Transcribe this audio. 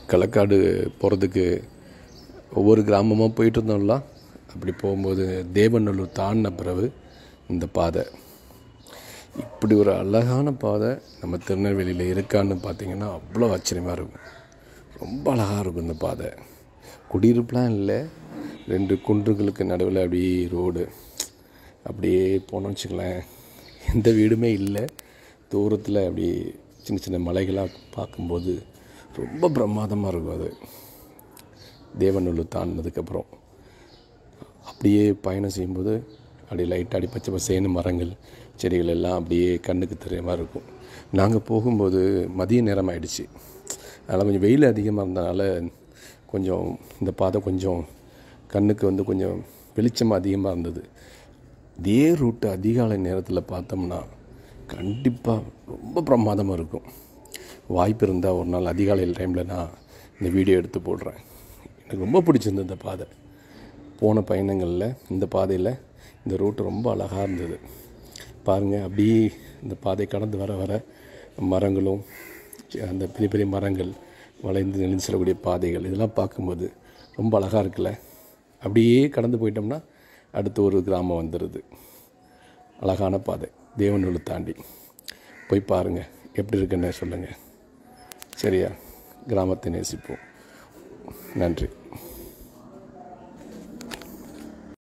களக்காடு போகிறதுக்கு ஒவ்வொரு கிராமமாக போயிட்டு இருந்தோம்ல அப்படி போகும்போது தேவநல்லூர் தாண்டின பிறகு இந்த பாதை இப்படி ஒரு அழகான பாதை நம்ம திருநெல்வேலியில் இருக்கான்னு பார்த்தீங்கன்னா அவ்வளோ ஆச்சரியமாக இருக்கும் ரொம்ப அழகாக இருக்கும் இந்த பாதை குடியிருப்புலாம் இல்லை ரெண்டு குன்றுகளுக்கு நடுவில் அப்படியே ரோடு அப்படியே போனோம்னு வச்சுங்களேன் எந்த வீடுமே இல்லை தூரத்தில் அப்படி சின்ன சின்ன மலைகளாக பார்க்கும்போது ரொம்ப பிரமாதமாக இருக்கும் அது தேவநல்லூர் தாண்டினதுக்கப்புறம் அப்படியே பயணம் செய்யும்போது அப்படியே லைட்டாக அப்படி பச்சை பசேன்னு மரங்கள் செடிகள் எல்லாம் அப்படியே கண்ணுக்கு தெரிய மாதிரி இருக்கும் நாங்கள் போகும்போது மதிய நேரம் ஆயிடுச்சு அதனால் கொஞ்சம் வெயில் அதிகமாக இருந்தனால கொஞ்சம் இந்த பாதை கொஞ்சம் கண்ணுக்கு வந்து கொஞ்சம் வெளிச்சம் அதிகமாக இருந்தது இதே ரூட்டு அதிகாலை நேரத்தில் பார்த்தோம்னா கண்டிப்பாக ரொம்ப பிரமாதமாக இருக்கும் வாய்ப்பு இருந்தால் ஒரு நாள் அதிகாலை டைமில் நான் இந்த வீடியோ எடுத்து போடுறேன் எனக்கு ரொம்ப பிடிச்சிருந்தது இந்த பாதை போன பயணங்களில் இந்த பாதையில் இந்த ரூட்டு ரொம்ப அழகாக இருந்தது பாருங்கள் அப்படியே இந்த பாதை கடந்து வர வர மரங்களும் அந்த பெரிய பெரிய மரங்கள் வளைந்து நெளிந்து செல்லக்கூடிய பாதைகள் இதெல்லாம் பார்க்கும்போது ரொம்ப அழகாக இருக்குல்ல அப்படியே கடந்து போயிட்டோம்னா அடுத்து ஒரு கிராமம் வந்துடுது அழகான பாதை தேவநூலை தாண்டி போய் பாருங்கள் எப்படி இருக்குன்னு சொல்லுங்கள் சரியா கிராமத்தை நேசிப்போம் நன்றி